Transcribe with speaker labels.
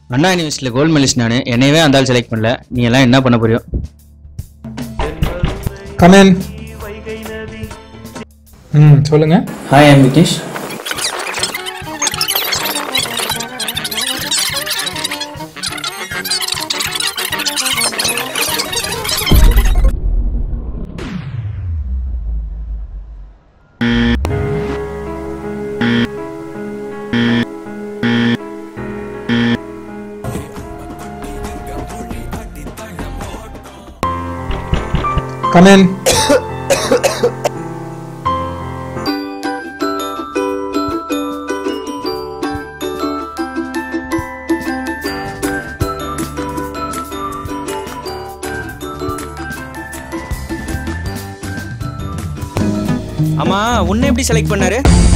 Speaker 1: அண்ணா யூனிவர்சிட்டியில் gold medalist நான் என்னையவே அந்த ஆள் செலக்ட் பண்ணல நீ எல்லாம் என்ன பண்ண போறியோ
Speaker 2: கமேன் ம் சொல்லுங்க
Speaker 1: ஹாய் ஐம் விகேஷ்
Speaker 2: கமேன்
Speaker 3: ஆமா உன்னை எப்படி செலக்ட் பண்ணாரு